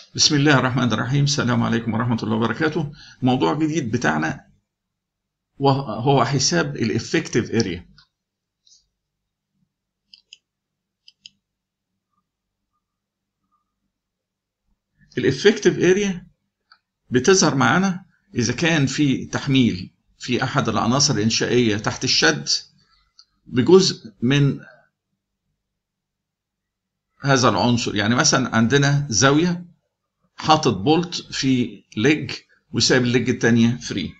بسم الله الرحمن الرحيم السلام عليكم ورحمة الله وبركاته موضوع جديد بتاعنا وهو حساب الافكتيف اريا الافكتيف اريا بتظهر معانا اذا كان في تحميل في احد العناصر الانشائيه تحت الشد بجزء من هذا العنصر يعني مثلا عندنا زاويه حاطط بولت في ليج وسايب الليج الثانيه فري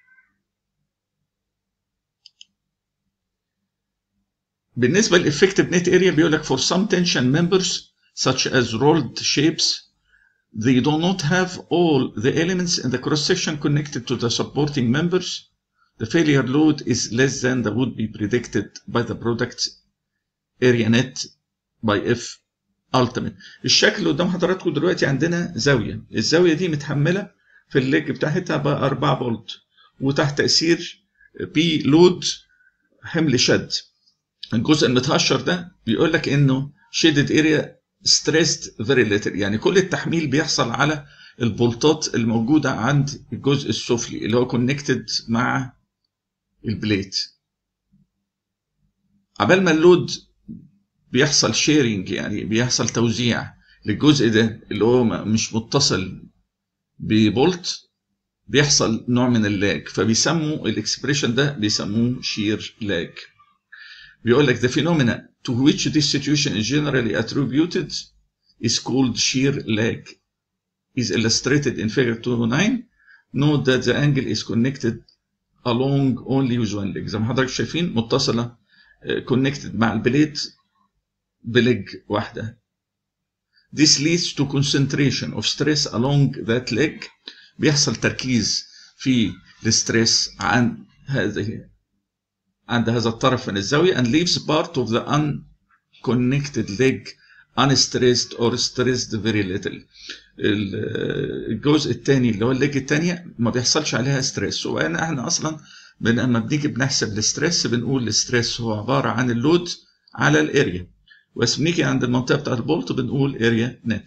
بالنسبه للافكتيف نت اريا بيقول لك for some tension members such as rolled shapes they do not have all the elements in the cross section connected to the supporting members the failure load is less than that would be predicted by the product area net by F ultimate الشكل اللي قدام حضراتكم دلوقتي عندنا زاويه الزاويه دي متحمله في الليج بتاعتها ب 4 فولت وتحت تاثير بي لود حمل شد الجزء المتهشر ده بيقول لك انه شيدد اريا ستريسد فيري ليتل يعني كل التحميل بيحصل على البولتات الموجوده عند الجزء السفلي اللي هو كونكتد مع البليت عبال ما اللود بيحصل شيرنج يعني بيحصل توزيع للجزء ده اللي هو مش متصل ببولت بيحصل نوع من اللاج فبيسموا الاكسبريشن ده بيسموه شير لاج بيقول لك the phenomena to which this situation is generally attributed is called shear lag is illustrated in figure 209 note that the angle is connected along only with one leg زي ما حضرتك شايفين متصلة connected مع البليت بلج واحدة This leads to concentration of stress along that leg بيحصل تركيز في الستريس عن هذه عند هذا الطرف من الزاوية and leaves part of the unconnected leg unstressed or stressed very little الجزء الثاني اللي هو الليج الثانية ما بيحصلش عليها ستريس وانا احنا اصلا لما بنيجي بنحسب الستريس بنقول الستريس هو عبارة عن اللود على الاريا بس بنيجي عند المنطقة بتاعت البولت بنقول اريا نت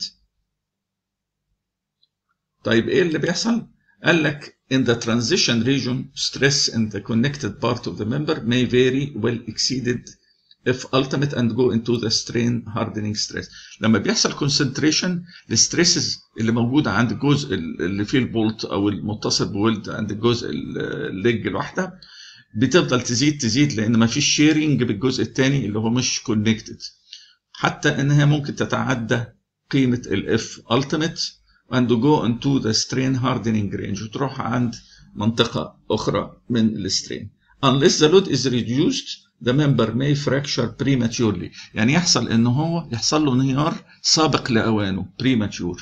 طيب ايه اللي بيحصل؟ قال لك in the transition region stress in the connected part of the member may vary well exceeded if ultimate and go into the strain hardening stress لما بيحصل concentration الستريسز اللي موجوده عند الجزء اللي فيه البولت او المتصل بولد عند الجزء الليج الواحده بتفضل تزيد تزيد لان ما فيش شيرنج بالجزء الثاني اللي هو مش كونكتد حتى انها ممكن تتعدى قيمه الاف ultimate and go into the strain hardening range وتروح عند منطقة أخرى من السترين unless the load is reduced the member may fracture prematurely يعني يحصل إن هو يحصل له انهيار سابق لأوانه premature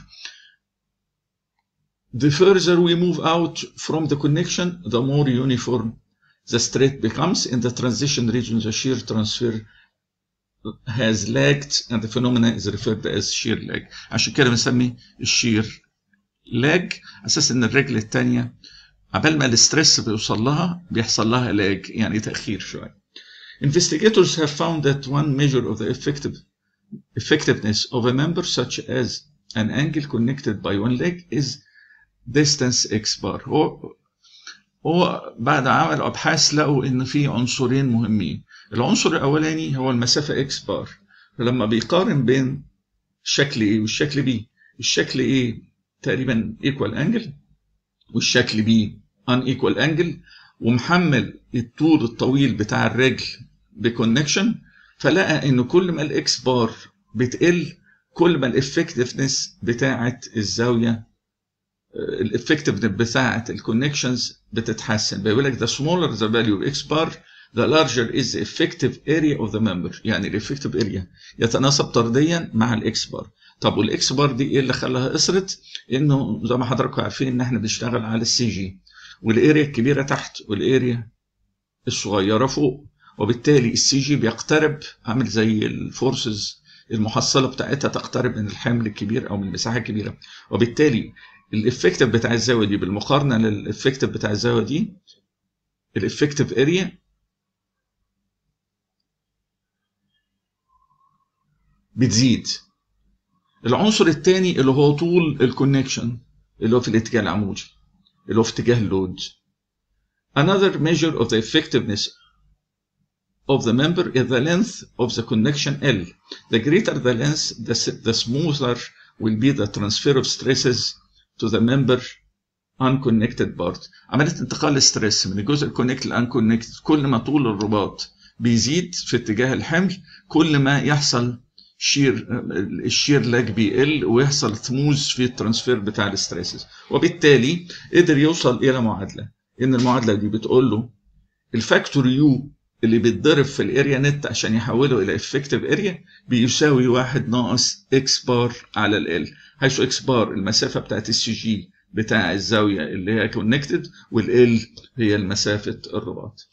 the further we move out from the connection the more uniform the straight becomes in the transition region the shear transfer has lagged and the phenomena is referred as shear lag عشان كده بنسمي الشير لاج اساس ان الرجل الثانيه عبال ما الاسترس بيوصل لها بيحصل لها لاج يعني تاخير شويه investigators have found that one measure of the effective effectiveness of a member such as an angle connected by one leg is distance x bar هو هو بعد عمل ابحاث لقوا ان في عنصرين مهمين العنصر الاولاني هو المسافه اكس بار فلما بيقارن بين الشكل ايه والشكل بي الشكل ايه تقريبا ايكوال انجل والشكل بي ان ايكوال انجل ومحمل الطول الطويل بتاع الرجل بكونكشن فلقى ان كل ما الاكس بار بتقل كل ما الافكتفنس بتاعه الزاويه الافكتفنس بتاعه الكونكشنز بتتحسن بيقول لك the smaller the value of x bar the larger is the effective area of the member يعني الافكتيف اريا يتناسب طرديا مع الاكس بار طب والاكس بار دي ايه اللي خلاها قصرت انه زي ما حضراتكم عارفين ان احنا بنشتغل على السي جي والاريا الكبيره تحت والاريا الصغيره فوق وبالتالي السي جي بيقترب عامل زي الفورسز المحصله بتاعتها تقترب من الحمل الكبير او من المساحه الكبيره وبالتالي الافكتيف بتاع الزاويه دي بالمقارنه للافكتيف بتاع الزاويه دي الافكتيف اريا بتزيد العنصر الثاني اللي هو طول الكونكشن اللي هو في الاتجاه العمودي اللي هو في اتجاه اللود Another measure of the effectiveness of the member is the length of the connection L. The greater the length, the, the smoother will be the transfer of stresses to the member unconnected part. عملية انتقال الستريس من الجزء الكونكت للانكونكت كل ما طول الرباط بيزيد في اتجاه الحمل كل ما يحصل شير الشير لاج بيقل ويحصل ثموز في الترانسفير بتاع الستريسز وبالتالي قدر يوصل الى معادله ان المعادله دي بتقول له الفاكتور يو اللي بيتضرب في الاريا نت عشان يحوله الى افكتيف اريا بيساوي واحد ناقص اكس بار على ال حيث اكس بار المسافه بتاعت السي جي بتاع الزاويه اللي هي كونكتد والال هي مسافه الرباط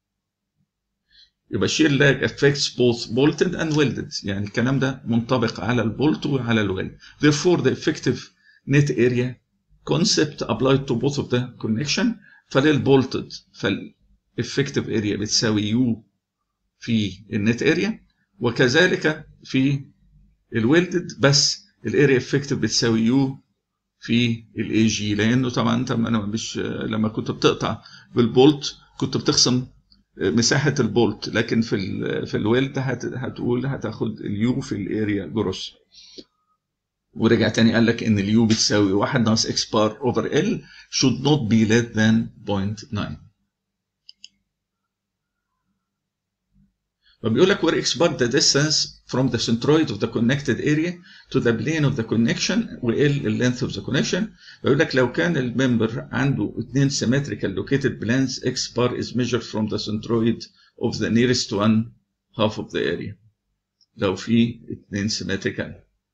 يبقى shear lag affects both bolted and welded يعني الكلام ده منطبق على البولت وعلى الويلد therefore the effective net area concept applied to both of the connection فللبولتد فالeffective area بتساوي U في النت اريا وكذلك في الويلدد بس الاريا effective بتساوي U في الاي جي لانه طبعا انت انا مش لما كنت بتقطع بالبولت كنت بتخصم مساحه البولت لكن في ال في الويلد هت هتقول هتاخد اليو في الاريا جروس ورجع تاني قال لك ان اليو بتساوي 1 ناقص اكس بار اوفر ال should not be less than 0.9 فبيقول لك where x bar the distance from the centroid of the connected area to the plane of the connection و L the length of the connection بيقول لك لو كان الممبر عنده اثنين symmetrical located planes x bar is measured from the centroid of the nearest one half of the area لو في اثنين symmetrical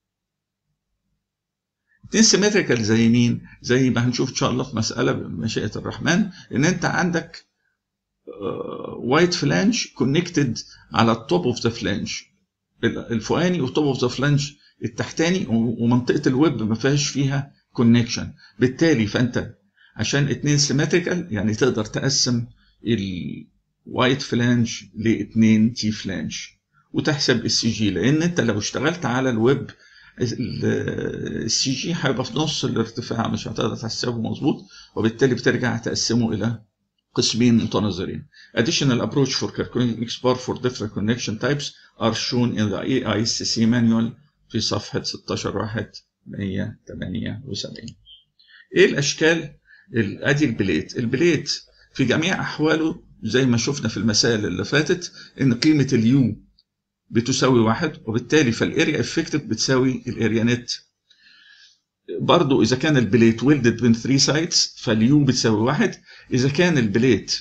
اثنين symmetrical زي مين؟ زي ما هنشوف ان شاء الله في مسألة بمشيئة الرحمن ان انت عندك وايت فلانج كونكتد على التوب اوف ذا فلانج الفوقاني والتوب اوف ذا فلانج التحتاني ومنطقه الويب ما فيهاش فيها كونكشن بالتالي فانت عشان اتنين سيمتريكال يعني تقدر تقسم الوايت فلانج لاتنين تي فلانج وتحسب السي جي لان انت لو اشتغلت على الويب السي جي هيبقى في نص الارتفاع مش هتقدر تحسبه مظبوط وبالتالي بترجع تقسمه الى قسمين متناظرين. Additional approach for calculating X bar for different connection types are shown in the AICC manual في صفحة 16 واحد 178. إيه الأشكال؟ أدي البليت، البليت في جميع أحواله زي ما شفنا في المسائل اللي فاتت إن قيمة اليو بتساوي واحد وبالتالي فالاريا افكتيف بتساوي الاريا نت برضو إذا كان البليت ويلدد بين 3 سايدز فاليو بتساوي واحد إذا كان البليت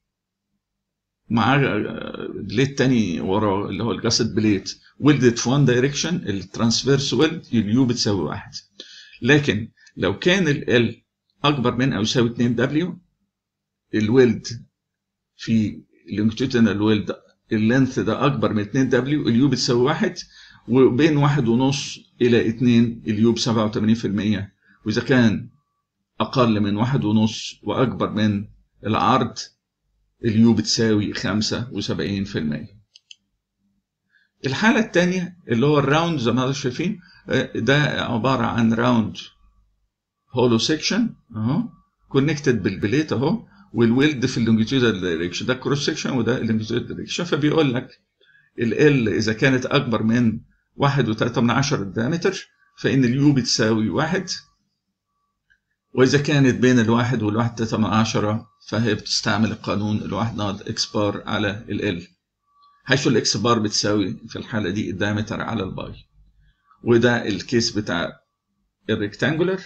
مع بليت تاني وراه اللي هو الجاسد بليت ويلدد في وان دايركشن الترانسفيرس ويلد اليو بتساوي واحد لكن لو كان ال أكبر من أو يساوي 2 دبليو الويلد في لونجيتودينال ويلد اللينث ده أكبر من 2 دبليو اليو بتساوي واحد وبين واحد ونص إلى اتنين اليو بسبعة وتمانين في المية وإذا كان أقل من واحد ونص وأكبر من العرض اليو بتساوي خمسة وسبعين في المية الحالة التانية اللي هو الراوند زي ما حضرتك شايفين ده عبارة عن راوند هولو سيكشن اهو كونكتد بالبليت اهو والويلد في اللونجيتيودال دايركشن ده الكروس سيكشن وده اللونجيتيودال دايركشن فبيقول لك ال اذا كانت اكبر من واحد وتلاتة من عشرة الدامتر فإن اليو بتساوي واحد وإذا كانت بين الواحد والواحد تلاتة من عشرة فهي بتستعمل القانون الواحد ناقص إكس بار على ال حيث الإكس بار بتساوي في الحالة دي الدامتر على الباي وده الكيس بتاع الريكتانجولر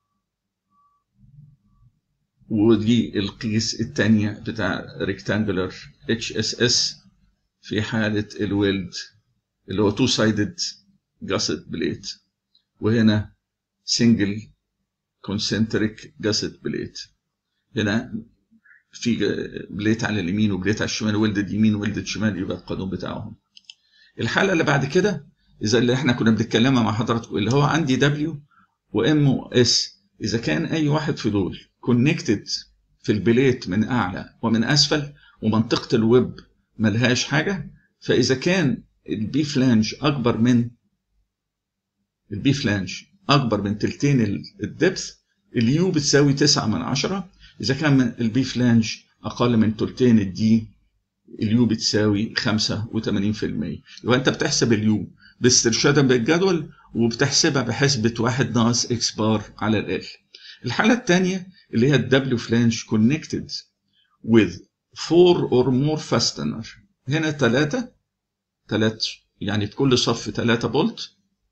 ودي القيس التانية بتاع ريكتانجولر اتش اس اس في حالة الويلد اللي هو تو سايدد جاسد بليت وهنا سنجل كونسنتريك جاسد بليت هنا في بليت على اليمين وبليت على الشمال ولدد يمين ولدد شمال يبقى القانون بتاعهم الحاله اللي بعد كده اذا اللي احنا كنا بنتكلمها مع حضراتكم اللي هو عندي دبليو وام واس اذا كان اي واحد في دول كونكتد في البليت من اعلى ومن اسفل ومنطقه الويب ملهاش حاجه فاذا كان البي فلانج اكبر من البي فلانج اكبر من تلتين الدبث اليو بتساوي 9 من 10 اذا كان البي فلانج اقل من تلتين الدي اليو بتساوي 85% يبقى انت بتحسب اليو باسترشادا بالجدول وبتحسبها بحسبة واحد ناقص اكس بار على ال الحالة الثانية اللي هي الدبليو فلانج connected with four or more fastener هنا ثلاثة ثلاث يعني في كل صف ثلاثة بولت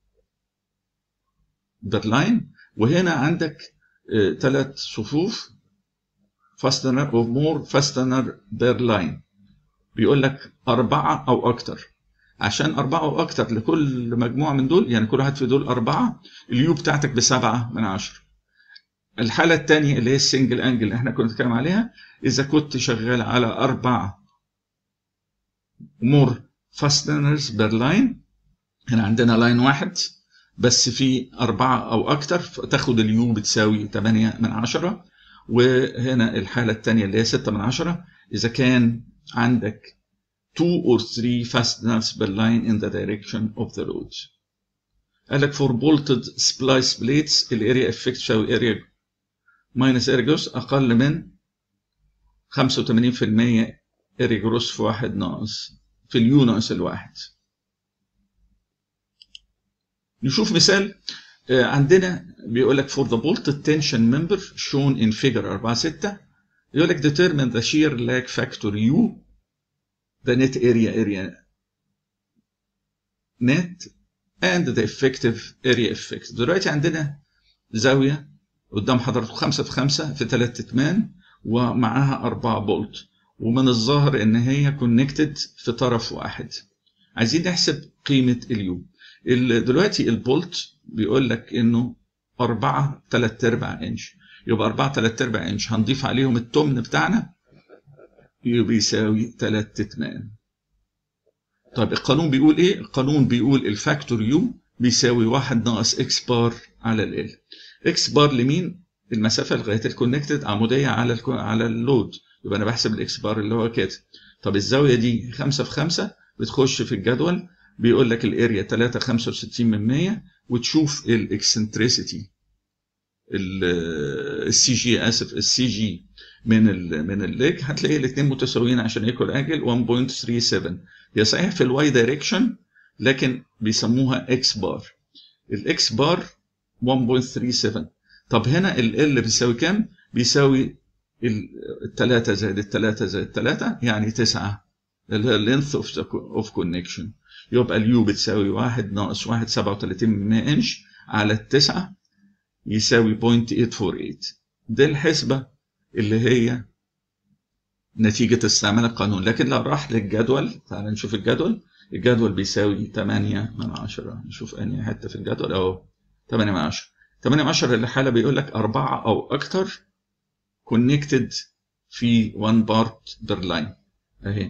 برلاين وهنا عندك ثلاث صفوف فاستنر او مور فاستنر بير لاين بيقول لك أربعة أو أكتر عشان أربعة أو أكتر لكل مجموعة من دول يعني كل واحد في دول أربعة اليو بتاعتك بسبعة من عشرة الحالة الثانية اللي هي السنجل أنجل اللي احنا كنا بنتكلم عليها إذا كنت شغال على أربعة مور فاستنرز بير لاين هنا عندنا لاين واحد بس في أربعة أو أكتر تاخد اليو بتساوي 8 من عشرة وهنا الحالة الثانية اللي هي 6 من عشرة إذا كان عندك 2 or 3 fasteners per line in the direction of the load. قال لك for bolted splice plates الاريا افكت تساوي اريا minus اريا جروس أقل من 85% اريا جروس في واحد ناقص في اليو ناقص الواحد. نشوف مثال عندنا بيقول لك for the bolted tension member shown in figure 4 6 يقول لك determine the shear lag factor U the net area area net and the effective area effect دلوقتي عندنا زاوية قدام حضراتكم خمسة في خمسة في ثلاث اتمان ومعاها أربعة بولت ومن الظاهر إن هي كونكتد في طرف واحد عايزين نحسب قيمة اليو دلوقتي البولت بيقول لك إنه أربعة تلات أرباع إنش يبقى أربعة تلات أرباع إنش هنضيف عليهم التمن بتاعنا بيساوي تلات اتمان طيب القانون بيقول ايه؟ القانون بيقول الفاكتور يو بيساوي واحد ناقص اكس بار على ال اكس بار لمين؟ المسافة لغاية الكونكتد عمودية على ال على اللود يبقى أنا بحسب الاكس بار اللي هو كده طب الزاوية دي خمسة في خمسة بتخش في الجدول بيقول لك الاريا 3 65 من 100 وتشوف الاكسنتريسيتي السي جي اسف السي جي من ال من الليج هتلاقي الاثنين متساويين عشان ايكوال انجل 1.37 هي صحيح في الواي دايركشن لكن بيسموها اكس بار الاكس بار 1.37 طب هنا ال ال بيساوي كام؟ بيساوي الثلاثة زائد الثلاثة زائد الثلاثة يعني تسعة اللي هي length of, of connection يبقى اليو بتساوي واحد ناقص واحد سبعة وتلاتين من مية انش على التسعة يساوي 0.848 دي الحسبة اللي هي نتيجة استعمال القانون لكن لو راح للجدول تعال نشوف الجدول الجدول بيساوي 8 من 10 نشوف أنهي حتة في الجدول أهو 8 من 10 8 من 10 الحالة بيقول لك أربعة أو أكتر كونكتد في 1 بارت بير لاين أهي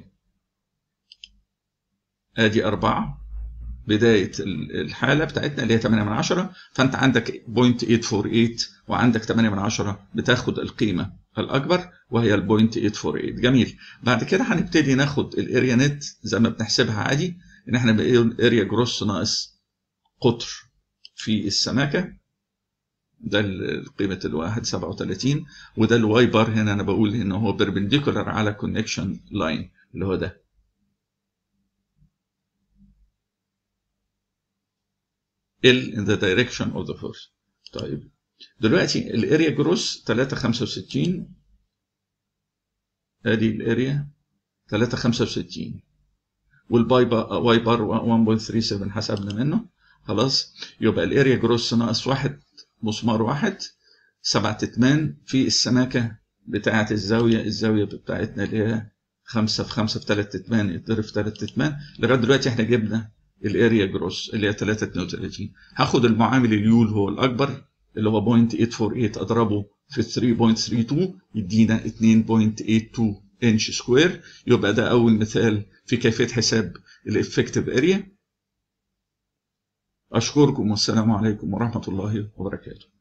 ادي أربعة بداية الحالة بتاعتنا اللي هي 8 من 10 فأنت عندك 0.848 وعندك 8 من 10 بتاخد القيمة الأكبر وهي ال 0.848 جميل بعد كده هنبتدي ناخد الاريا نت زي ما بنحسبها عادي إن احنا بنقول اريا جروس ناقص قطر في السماكة ده قيمة الواحد 37 وده الواي بار هنا أنا بقول إن هو بيربنديكولار على كونكشن لاين اللي هو ده L in the direction of the force. طيب دلوقتي الاريا جروس 365 ادي الاريا 365 والباي واي بار 1.37 حسبنا منه خلاص يبقى الاريا جروس ناقص واحد مسمار واحد سبعة اتمان في السماكة بتاعة الزاوية الزاوية بتاعتنا اللي هي خمسة في خمسة في تلات اتمان يتضرب في تلات اتمان لغاية دلوقتي احنا جبنا الاريا جروس اللي هي 332 هاخد المعامل اليول هو الاكبر اللي هو 0.848 اضربه في 3.32 يدينا 2.82 انش سكوير يبقى ده اول مثال في كيفيه حساب الافكتيف اريا اشكركم والسلام عليكم ورحمه الله وبركاته